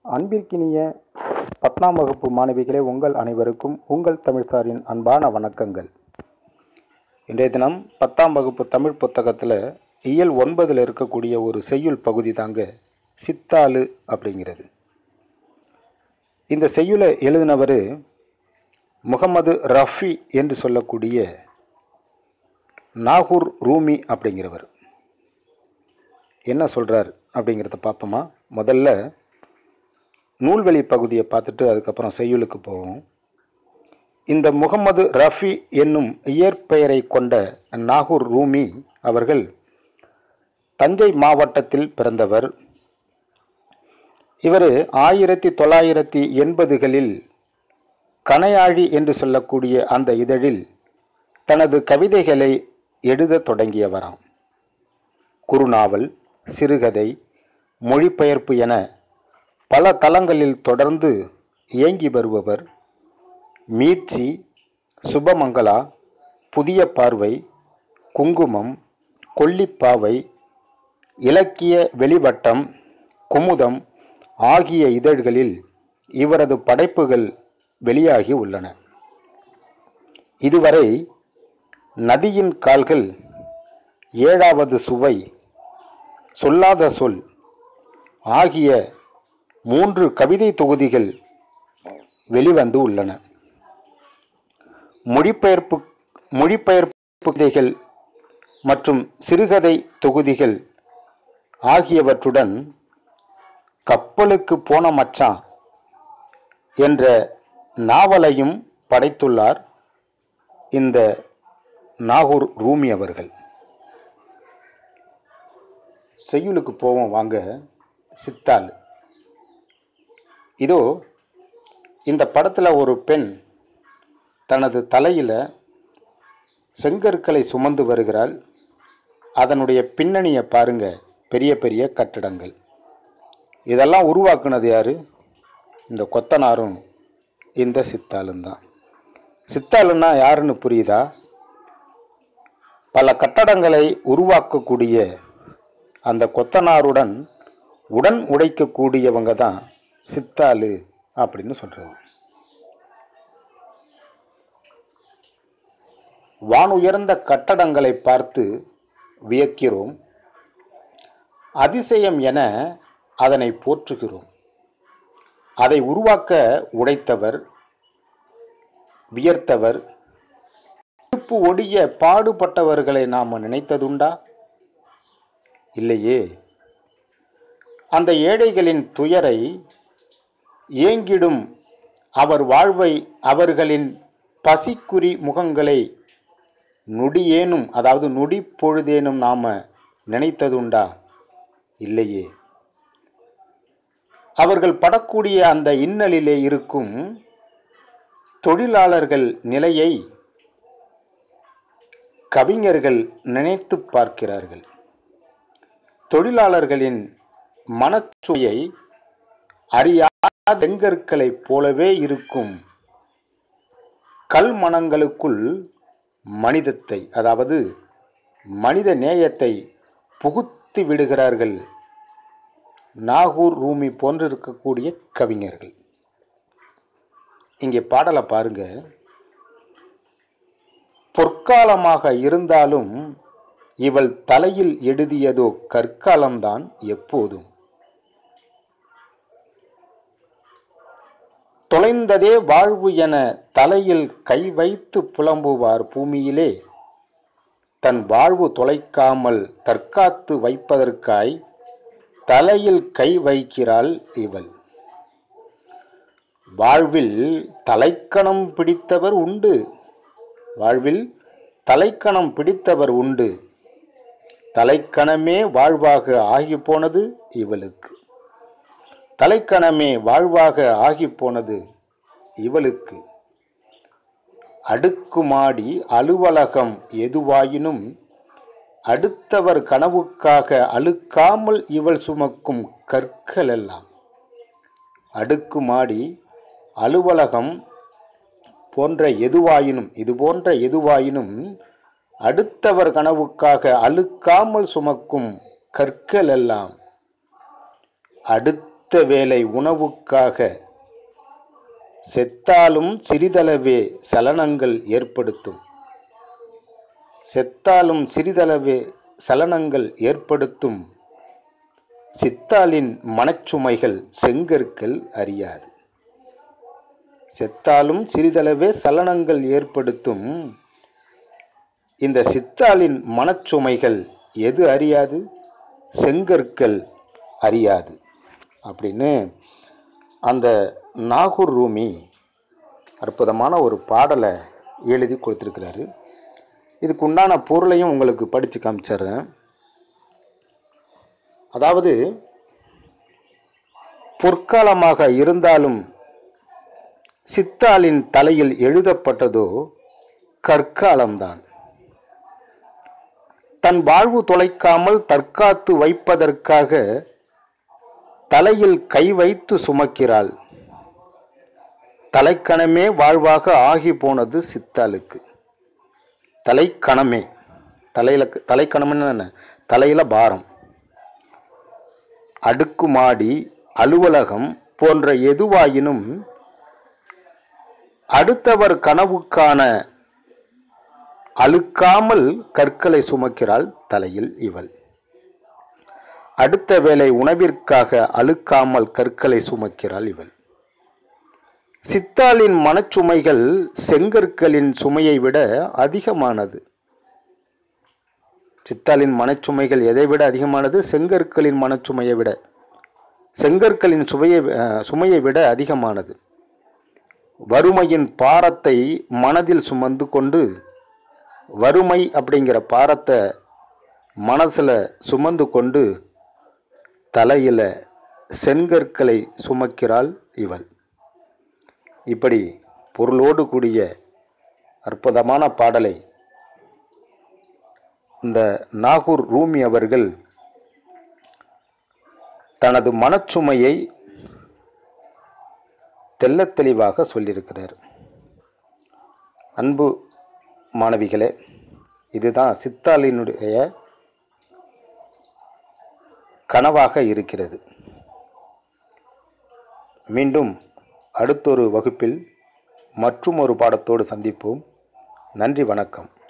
அன்பிற்கினிய பத்தாம் வகுப்பு மாணவிகளே உங்கள் அனைவருக்கும் உங்கள் தமிழ்சாரின் அன்பான வணக்கங்கள் இன்றைய தினம் பத்தாம் வகுப்பு தமிழ் புத்தகத்தில் இயல் ஒன்பதில் இருக்கக்கூடிய ஒரு செய்யுள் பகுதி தாங்க சித்தாளு அப்படிங்கிறது இந்த செய்யுளை எழுதினவர் முகமது ரஃபி என்று சொல்லக்கூடிய நாகூர் ரூமி அப்படிங்கிறவர் என்ன சொல்றார் அப்படிங்கிறத பார்ப்போமா முதல்ல நூல்வெளி பகுதியை பார்த்துட்டு அதுக்கப்புறம் செய்யுளுக்கு போவோம் இந்த முகமது ரஃபி என்னும் இயற்பெயரை கொண்ட நாகூர் ரூமி அவர்கள் தஞ்சை மாவட்டத்தில் பிறந்தவர் இவர் ஆயிரத்தி தொள்ளாயிரத்தி எண்பதுகளில் கனையாழி என்று சொல்லக்கூடிய அந்த இதழில் தனது கவிதைகளை எழுதத் தொடங்கியவராம் குறுநாவல் சிறுகதை மொழிபெயர்ப்பு என பல தளங்களில் தொடர்ந்து இயங்கி வருபவர் மீட்சி சுபமங்களா புதிய பார்வை குங்குமம் கொல்லிப்பாவை இலக்கிய வெளிவட்டம் குமுதம் ஆகிய இதழ்களில் இவரது படைப்புகள் வெளியாகி உள்ளன இதுவரை நதியின் கால்கள் ஏழாவது சுவை சொல்லாத சொல் ஆகிய மூன்று கவிதை தொகுதிகள் வெளிவந்து உள்ளன மொழிபெயர்ப்பு மொழிபெயர்ப்பு கவிதைகள் மற்றும் சிறுகதை தொகுதிகள் ஆகியவற்றுடன் கப்பலுக்கு போன மச்சான் என்ற நாவலையும் படைத்துள்ளார் இந்த நாகூர் ரூமி அவர்கள் செய்யுளுக்கு போவோம் வாங்க சித்தாள் இதோ இந்த படத்தில் ஒரு பெண் தனது தலையில் செங்கற்களை சுமந்து வருகிறாள் அதனுடைய பின்னணியை பாருங்க பெரிய பெரிய கட்டடங்கள் இதெல்லாம் உருவாக்குனது யாரு இந்த கொத்தனாரும் இந்த சித்தாளும் தான் சித்தாளுன்னா யாருன்னு புரியுதா பல கட்டடங்களை உருவாக்கக்கூடிய அந்த கொத்தனாருடன் உடன் உடைக்கக்கூடியவங்க தான் சித்தாளு அப்படின்னு சொல்றது வானுயர்ந்த கட்டடங்களை பார்த்து வியக்கிறோம் அதிசயம் என அதனை போற்றுகிறோம் அதை உருவாக்க உடைத்தவர் வியர்த்தவர் இருப்பு ஒடிய பாடுபட்டவர்களை நாம் நினைத்ததுண்டா இல்லையே அந்த ஏழைகளின் துயரை ஏங்கிடும் அவர் வாழ்வை அவர்களின் பசிக்குறி முகங்களை நொடியேனும் அதாவது நொடி பொழுதேனும் நாம நினைத்ததுண்டா இல்லையே அவர்கள் படக்கூடிய அந்த இன்னலிலே இருக்கும் தொழிலாளர்கள் நிலையை கவிஞர்கள் நினைத்து பார்க்கிறார்கள் தொழிலாளர்களின் மனச்சுவையை அறியாத செங்கற்களைப் போலவே இருக்கும் கல் மனங்களுக்குள் மனிதத்தை அதாவது மனித நேயத்தை புகுத்தி விடுகிறார்கள் நாகூர் ரூமி போன்று இருக்கக்கூடிய கவிஞர்கள் இங்கே பாடலை பாருங்க பொற்காலமாக இருந்தாலும் இவள் தலையில் எழுதியதோ கற்காலம்தான் எப்போதும் தொலைந்ததே வாழ்வு என தலையில் கை வைத்து புலம்புவார் பூமியிலே தன் வாழ்வு தொலைக்காமல் தற்காத்து வைப்பதற்காய் தலையில் கை வைக்கிறாள் இவள் வாழ்வில் தலைக்கணம் பிடித்தவர் உண்டு வாழ்வில் தலைக்கணம் பிடித்தவர் உண்டு தலைக்கணமே வாழ்வாக ஆகி போனது இவளுக்கு தலைக்கணமே வாழ்வாக ஆகி போனது இவளுக்கு அடுக்குமாடி அலுவலகம் எதுவாயினும் அடுத்தவர் கனவுக்காக அழுக்காமல் இவள் சுமக்கும் கற்கள் எல்லாம் அடுக்குமாடி அலுவலகம் போன்ற எதுவாயினும் இது போன்ற எதுவாயினும் அடுத்தவர் கனவுக்காக அழுக்காமல் சுமக்கும் கற்கள் எல்லாம் அடுத்த அடுத்த வேளை உணவுக்காக செத்தாலும் சிறிதளவே சலனங்கள் ஏற்படுத்தும் செத்தாலும் சிறிதளவே சலனங்கள் ஏற்படுத்தும் சித்தாளின் மனச்சுமைகள் செங்கற்கள் அறியாது செத்தாலும் சிறிதளவே சலனங்கள் ஏற்படுத்தும் இந்த சித்தாளின் மனச்சுமைகள் எது அறியாது செங்கற்கள் அறியாது அப்படின்னு அந்த நாகூர் ரூமி அற்புதமான ஒரு பாடலை எழுதி கொடுத்துருக்கிறாரு இதுக்கு உண்டான பொருளையும் உங்களுக்கு படித்து காமிச்சிடுறேன் அதாவது பொற்காலமாக இருந்தாலும் சித்தாளின் தலையில் எழுதப்பட்டதோ கற்காலம்தான் தன் வாழ்வு தொலைக்காமல் தற்காத்து வைப்பதற்காக தலையில் கை வைத்து சுமக்கிறாள் தலைக்கணமே வாழ்வாக ஆகி போனது சித்தாளுக்கு தலைக்கணமே தலையில தலைக்கணம்னு என்ன தலையில பாரம் அடுக்குமாடி அலுவலகம் போன்ற எதுவாயினும் அடுத்தவர் கனவுக்கான அழுக்காமல் கற்களை சுமக்கிறாள் தலையில் இவள் அடுத்த வேளை உணவிற்காக அழுக்காமல் கற்களை சுமக்கிறாள் இவள் சித்தாளின் மனச்சுமைகள் செங்கற்களின் சுமையை விட அதிகமானது சித்தாளின் மனச்சுமைகள் எதை விட அதிகமானது செங்கற்களின் மனச்சுமையை விட செங்கற்களின் சுவையை சுமையை விட அதிகமானது வறுமையின் பாரத்தை மனதில் சுமந்து கொண்டு வறுமை அப்படிங்கிற பாரத்தை மனசில் சுமந்து கொண்டு தலையில் செங்கற்களை சுமக்கிறாள் இவள் இப்படி பொருளோடு கூடிய அற்புதமான பாடலை இந்த நாகூர் ரூமி அவர்கள் தனது மனச்சுமையை தெள்ளத் தெளிவாக சொல்லியிருக்கிறார் அன்பு மாணவிகளே இதுதான் சித்தாளினுடைய கனவாக இருக்கிறது மீண்டும் அடுத்தொரு வகுப்பில் மற்றும் ஒரு பாடத்தோடு சந்திப்போம் நன்றி வணக்கம்